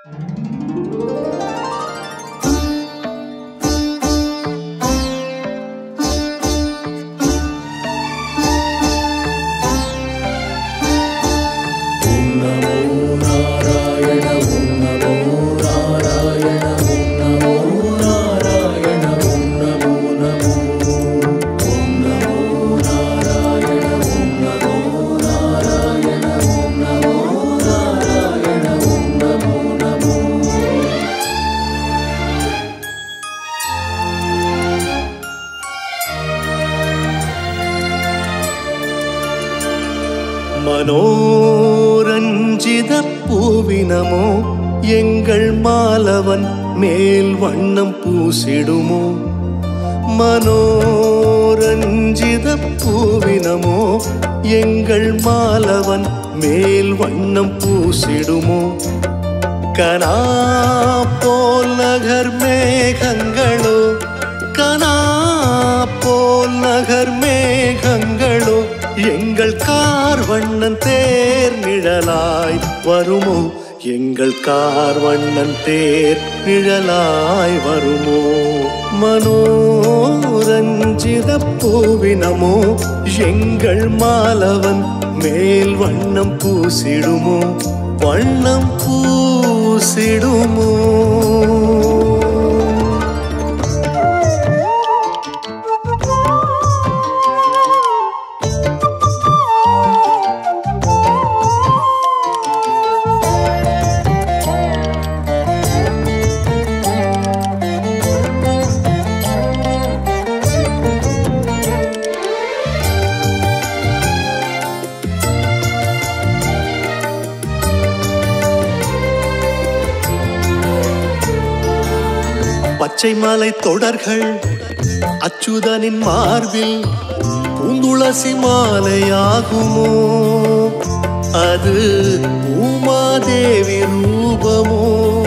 மனோரஞ்சித பூவினமோ எங்கள் மாலவன் மேல் வண்ணம் பூசிடுமோ மனோரஞ்சித பூவினமோ எங்கள் மாலவன் மேல் வண்ணம் பூசிடுமோ கனா போல் நகர் மேகங்களோ கனா போல் நகர் மேகங்களோ எங்கள் கார் வண்ணன் தேர் நிழலாய் வருமோ எங்கள் கார் வண்ணன் தேர் நிழலாய் வருமோ மனோரஞ்சித பூவினமோ எங்கள் மாலவன் மேல் வண்ணம் பூசிடுமோ வண்ணம் பூசிடுமோ பச்சை மலை தொடர்கள் அச்சுதனின் மார்பில் பூந்துளசி மாலையாகுமோ அது உமாதேவி ரூபமோ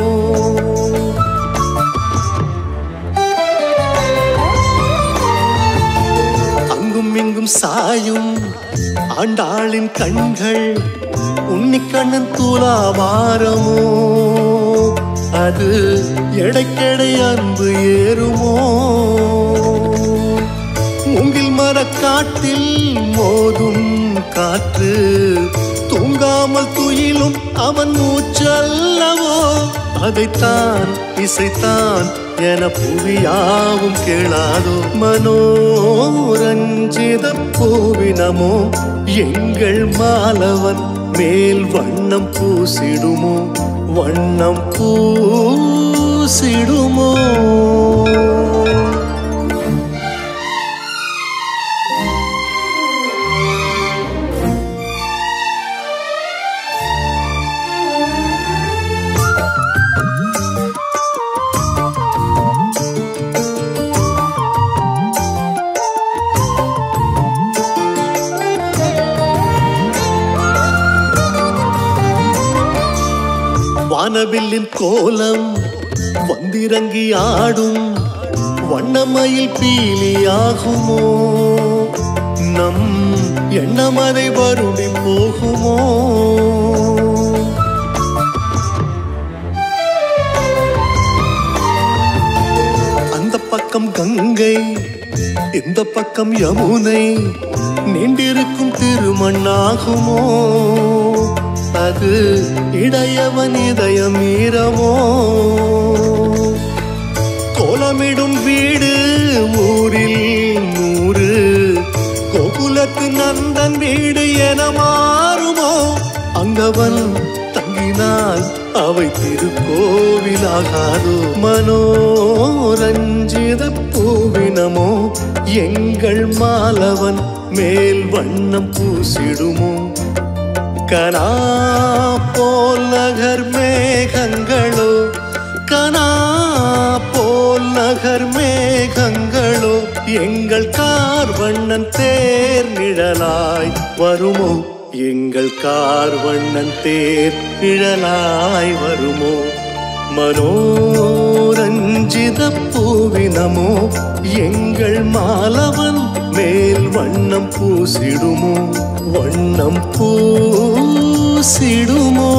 அங்கும் இங்கும் சாயும் ஆண்டாளின் கண்கள் உன்னிக்கண்ணன் துலாபாரமோ அது எடைக்கெடை அன்பு ஏறுமோ மூங்கில் மரக்காட்டில் மோதும் காற்று தூங்காமல் துயிலும் அவன் மூச்சல்லவோ அதைத்தான் இசைத்தான் என புவியாவும் கேளாதோ மனோரஞ்சித பூவினமோ எங்கள் மாலவன் மேல் வண்ணம் பூசிடுமோ வண்ணம் பூசிடுமோ வானவில்லின் கோலம் வந்திறங்கி ஆடும் வண்ணமயில் பீலியாகுமோ நம் எண்ணமதை வருடி போகுமோ அந்த பக்கம் கங்கை இந்த பக்கம் யமுனை நீண்டிருக்கும் திருமண்ணாகுமோ அது இடையவன் இதயம் ஈரமோ கோலமிடும் வீடு ஊரில் நூறு கோகுலத்து நந்தன் வீடு என மாறுமோ அங்கவன் தங்கினால் அவை திருக்கோவிலாகாதோ மனோரஞ்சித பூவினமோ எங்கள் மாலவன் மேல் வண்ணம் பூசிடுமோ கனா போல் நகர் மேகங்களோ கனா போல் நகர் மேகங்களோ எங்கள் கார் வண்ணன் தேர் நிழலாய் வருமோ எங்கள் கார் வண்ணன் தேர் நிழலாய் வருமோ மனோரஞ்சித பூவினமோ எங்கள் மாலவன் மேல் வண்ணம் பூசிடுமோ வண்ணம் பூசிடுமோ